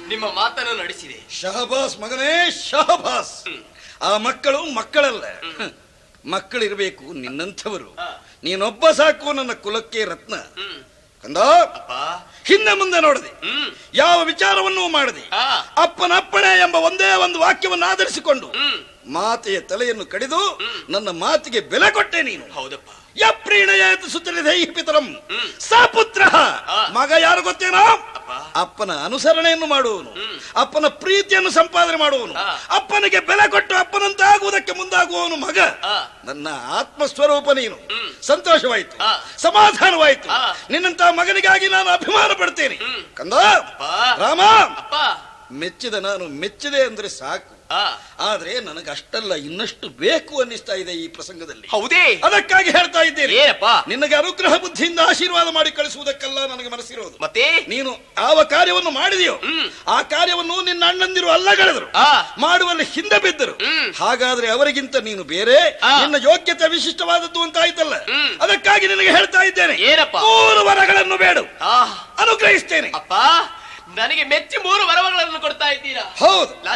ನಿಮ್ಮ ಮಾತನ್ನು ನಡೆಸಿದೆ ಶಹಬಾಸ್ ಮಗನೇ ಶಹಬಾಸ್ ಆ ಮಕ್ಕಳು ಮಕ್ಕಳಲ್ಲ ಮಕ್ಕಳಿರ್ಬೇಕು ನಿನ್ನಂಥವರು ಹಾ. ನೀನೊಬ್ಬ ಸಾಕು ನನ್ನ ಕುಲಕ್ಕೆ ರತ್ನ ಹ್ಮ್ ಕಂದ ಅಪ್ಪ ಹಿಂದೆ ಮುಂದೆ ನೋಡದೆ ಹ್ಮ್ ಯಾವ ವಿಚಾರವನ್ನೂ ಮಾಡದೆ ಆ ಅಪ್ಪನಪ್ಪಣೆ ಎಂಬ ಒಂದೇ ಒಂದು ವಾಕ್ಯವನ್ನು ಆಧರಿಸಿಕೊಂಡು ಹ್ಮ್ ಮಾತೆಯ ತಲೆಯನ್ನು ಕಡಿದು ನನ್ನ ಮಾತಿಗೆ ಬೆಲೆ ಕೊಟ್ಟೆ ನೀನು ಹೌದಪ್ಪ ಯಪ್ರೀಣಯಾತ ಸುತ್ತಲಿದೆ ಪಿತರಂ ಹ್ಮ್. ಸಪುತ್ರ ಆ. ಮಗ ಯಾರು ಗೊತ್ತೇನೋ ಅಪ್ಪ ಅಪ್ಪನ ಅನುಸರಣೆಯನ್ನು ಮಾಡುವನು ಹ್ಮ್. ಅಪ್ಪನ ಪ್ರೀತಿಯನ್ನು ಸಂಪಾದನೆ ಮಾಡುವನು ಆ. ಅಪ್ಪನಿಗೆ ಬೆಲೆ ಕೊಟ್ಟು ಅಪ್ಪನಂತಾಗುವುದಕ್ಕೆ ಮುಂದಾಗುವವನು ಮಗ ಆ. ನನ್ನ ಆತ್ಮಸ್ವರೂಪ ನೀನು ಹ್ಮ್. ಸಂತೋಷವಾಯಿತು ಆ. ಸಮಾಧಾನವಾಯಿತು ಆ. ನಿನ್ನಂತ ಮಗನಿಗಾಗಿ ನಾನು ಅಭಿಮಾನ ಪಡ್ತೇನೆ ಹ್ಮ್. ಕಂದ ಅಪ್ಪ ರಾಮ ಅಪ್ಪ ಮೆಚ್ಚಿದ ನಾನು ಮೆಚ್ಚಿದೆ ಅಂದ್ರೆ ಸಾಕು ಆ ಆದ್ರೆ ನನಗಷ್ಟಲ್ಲ ಇನ್ನಷ್ಟು ಬೇಕು ಅನ್ನಿಸ್ತಾ ಇದೆ ಈ ಪ್ರಸಂಗದಲ್ಲಿ ಹೌದೇ ಅದಕ್ಕಾಗಿ ಹೇಳ್ತಾ ಇದ್ದೇನೆ ಏನಪ್ಪ ನಿನಗೆ ಅನುಗ್ರಹ ಬುದ್ಧಿಯಿಂದ ಆಶೀರ್ವಾದ ಮಾಡಿ ಕಳಿಸುವುದಕ್ಕೆಲ್ಲ ನನಗೆ ಮನಸ್ಸಿರೋದು ಮತ್ತೆ ನೀನು ಯಾವ ಕಾರ್ಯವನ್ನು ಮಾಡಿದೆಯೋ ಹ್ಮ್. ಆ ಕಾರ್ಯವನ್ನು ನಿನ್ನ ಅಣ್ಣಂದಿರು ಅಲ್ಲಗಳೆದರು ಆ ಮಾಡುವಲ್ಲಿ ಹಿಂದೆ ಬಿದ್ದರು ಹ್ಮ್. ಹಾಗಾದ್ರೆ ಅವರಿಗಿಂತ ನೀನು ಬೇರೆ ಆ. ನಿನ್ನ ಯೋಗ್ಯತೆ ವಿಶಿಷ್ಟವಾದದ್ದು ಅಂತ ಆಯ್ತಲ್ಲ ಹ್ಮ್. ಅದಕ್ಕಾಗಿ ನಿನಗೆ ಹೇಳ್ತಾ ಇದ್ದೇನೆ ಏನಪ್ಪ? ಮೂರು ವರಗಳನ್ನು ಬೇಡು ಆ ಅನುಗ್ರಹಿಸ್ತೇನೆ ಅಪ್ಪ ನನಗೆ ಮೆಚ್ಚಿ ಮೂರು ವರವಗಳನ್ನು ಕೊಡ್ತಾ ಇದ್ದೀರಾ ಹೌದು ನಾನು